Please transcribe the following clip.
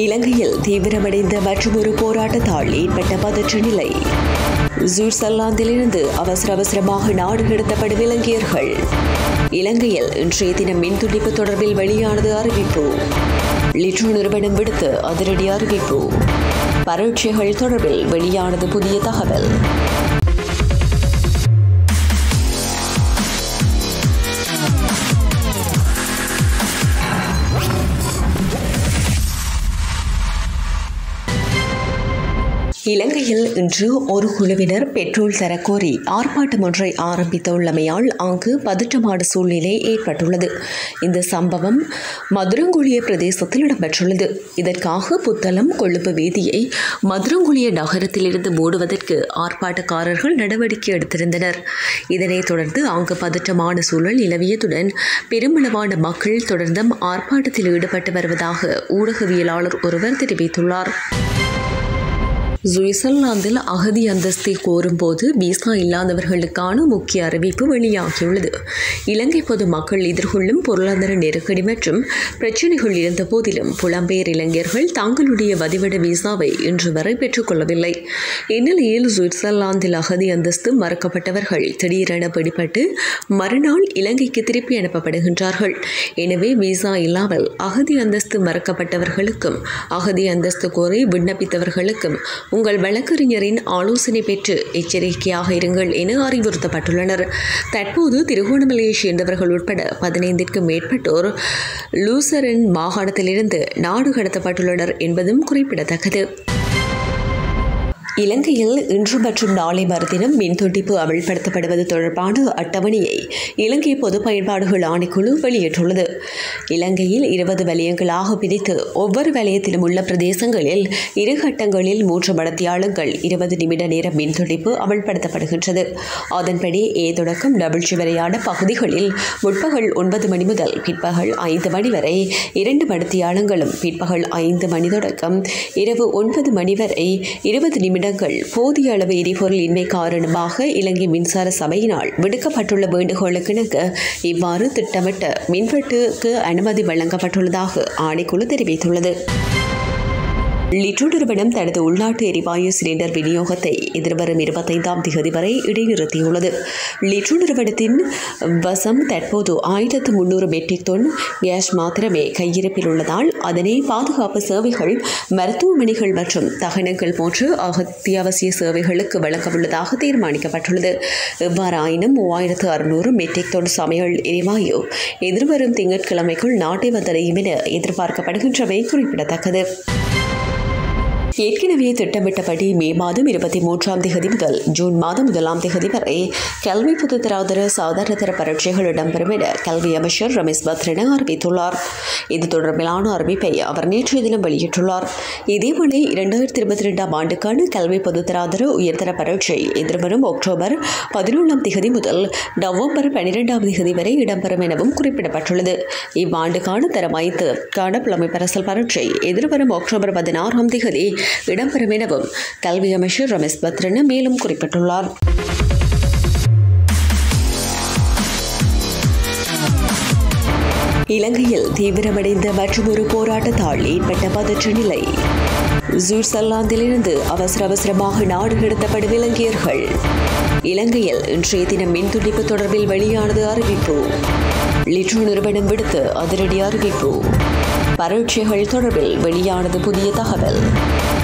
இலங்கையில் தீவிரமடைந்த மற்றொரு போராட்டத்தால் ஏற்பட்ட பதற்ற நிலை சுவிட்சர்லாந்திலிருந்து அவசர அவசரமாக நாடு கடத்தப்படும் இலங்கையர்கள் இலங்கையில் இன்றைய தினம் மின் துண்டிப்பு தொடர்பில் வெளியானது அறிவிப்பு லிட்ரோ நிறுவனம் விடுத்து அதிரடி அறிவிப்பு பரீட்சைகள் தொடர்பில் வெளியானது புதிய தகவல் இலங்கையில் இன்று ஒரு குழுவினர் பெட்ரோல் தரக்கோரி ஆர்ப்பாட்டம் ஒன்றை ஆரம்பித்துள்ளமையால் அங்கு பதற்றமான சூழ்நிலை ஏற்பட்டுள்ளது இந்த சம்பவம் மதுரங்குழிய பிரதேசத்தில் இடம்பெற்றுள்ளது இதற்காக புத்தளம் கொழும்பு வீதியை மதுரங்குழிய நகரத்திலிருந்து மூடுவதற்கு ஆர்ப்பாட்டக்காரர்கள் நடவடிக்கை எடுத்திருந்தனர் இதனைத் தொடர்ந்து அங்கு பதற்றமான சூழல் நிலவியதுடன் பெருமளவான மக்கள் தொடர்ந்தும் ஆர்ப்பாட்டத்தில் ஈடுபட்டு வருவதாக ஊடகவியலாளர் ஒருவர் தெரிவித்துள்ளார் சுவிட்சர்லாந்தில் அகதி அந்தஸ்தை கோரும்போது விசா இல்லாதவர்களுக்கான முக்கிய அறிவிப்பு வெளியாகியுள்ளது இலங்கை பொதுமக்கள் எதிர்கொள்ளும் பொருளாதார நெருக்கடி மற்றும் பிரச்சினைகள் இருந்த போதிலும் புலம்பெயர் இளைஞர்கள் தங்களுடைய வதிவிட விசாவை இன்று வரை பெற்றுக்கொள்ளவில்லை இந்நிலையில் சுவிட்சர்லாந்தில் அகதி அந்தஸ்து மறுக்கப்பட்டவர்கள் திடீரென பிடிபட்டு மறுநாள் இலங்கைக்கு திருப்பி அனுப்பப்படுகின்றார்கள் எனவே விசா இல்லாமல் அகதி அந்தஸ்து மறுக்கப்பட்டவர்களுக்கும் அகதி அந்தஸ்து கோரி விண்ணப்பித்தவர்களுக்கும் உங்கள் வழக்கறிஞரின் ஆலோசனை பெற்று எச்சரிக்கையாக இருங்கள் என அறிவுறுத்தப்பட்டுள்ளனர் தற்போது திருகோணமலையை சேர்ந்தவர்கள் உட்பட பதினைந்திற்கும் மேற்பட்டோர் லூசரன் மாகாணத்திலிருந்து நாடு கடத்தப்பட்டுள்ளனர் என்பதும் குறிப்பிடத்தக்கது இலங்கையில் இன்று மற்றும் நாளை மறுதினம் மின் துண்டிப்பு அமல்படுத்தப்படுவது தொடர்பான அட்டவணையை இலங்கை பொது பயன்பாடுகள் ஆணைக்குழு வெளியிட்டுள்ளது இலங்கையில் இருபது வலயங்களாக பிரித்து ஒவ்வொரு வலயத்திலும் உள்ள பிரதேசங்களில் இரு கட்டங்களில் மூன்று மடத்தியாளங்கள் இருபது நிமிட நேர மின் துண்டிப்பு அமல்படுத்தப்படுகின்றது அதன்படி ஏ தொடக்கம் டபிள்யூ வரையான பகுதிகளில் முற்பகல் ஒன்பது மணி முதல் பிற்பகல் ஐந்து மணி வரை இரண்டு மடத்தியாளங்களும் பிற்பகல் ஐந்து மணி தொடக்கம் இரவு ஒன்பது மணி வரை இருபது நிமிடம் நிமிடங்கள் போதிய அளவு எரிபொருள் இன்மை காரணமாக இலங்கை மின்சார சபையினால் விடுக்கப்பட்டுள்ள வேண்டுகோளுக்கிணங்க இவ்வாறு திட்டமிட்ட மின்வெட்டுக்கு அனுமதி வழங்கப்பட்டுள்ளதாக ஆணைக்குழு தெரிவித்துள்ளது லிட்ரோ நிறுவனம் தனது உள்நாட்டு எரிவாயு சிலிண்டர் விநியோகத்தை எதிர்வரும் இருபத்தைந்தாம் தேதி வரை இடைநிறுத்தியுள்ளது லிட்ரோ நிறுவனத்தின் வசம் தற்போது ஆயிரத்து முன்னூறு மெட்ரிக் டன் கேஸ் மாத்திரமே கையிருப்பில் உள்ளதால் அதனை பாதுகாப்பு சேவைகள் மருத்துவமனைகள் மற்றும் தகனங்கள் போன்று அத்தியாவசிய சேவைகளுக்கு வழங்கவுள்ளதாக தீர்மானிக்கப்பட்டுள்ளது எவ்வாறாயினும் மூவாயிரத்து அறுநூறு மெட்ரிக் டன் சமையல் எரிவாயு எதிர்வரும் திங்கட்கிழமைக்குள் நாட்டை வந்தடையும் என எதிர்பார்க்கப்படுகின்றமை குறிப்பிடத்தக்கது ஏற்கனவே திட்டமிட்டபடி மே மாதம் இருபத்தி மூன்றாம் தேதி முதல் ஜூன் மாதம் முதலாம் தேதி வரை கல்வி பொதுத்தராதர சாதாரண தர பரீட்சைகள் இடம்பெறும் என கல்வி அமைச்சர் ரமேஷ் பத்ரன அறிவித்துள்ளார் இது தொடர்பிலான அறிவிப்பை அவர் நேற்றைய தினம் வெளியிட்டுள்ளார் இதேவேளை இரண்டாயிரத்தி இருபத்தி ரெண்டாம் ஆண்டுக்கான கல்வி பொதுத்தராதர உயர்தர பரீட்சை எதிர்வரும் அக்டோபர் பதினேழாம் தேதி முதல் நவம்பர் பனிரெண்டாம் தேதி வரை இடம்பெறும் எனவும் குறிப்பிடப்பட்டுள்ளது இவ்வாண்டுக்கான தரம் ஐந்துக்கான புலமை பரசல் பரீட்சை எதிர்வரும் அக்டோபர் பதினாறாம் தேதி இடம்பெறும் எனவும் கல்வி அமைச்சர் ரமேஷ் பத்ரன மேலும் குறிப்பிட்டுள்ளார் இலங்கையில் தீவிரமடைந்த மற்றொரு போராட்டத்தால் ஏற்பட்ட பதற்ற நிலை சுவிட்சர்லாந்திலிருந்து அவசர அவசரமாக நாடு கடத்தப்படும் இலங்கையர்கள் இலங்கையில் இன்றைய தினம் மின் துண்டிப்பு தொடர்பில் வெளியானது அறிவிப்பு லிட்ரோ நிறுவனம் விடுத்து அதிரடி அறிவிப்பு பரீட்சைகள் தொடர்பில் வெளியானது புதிய தகவல்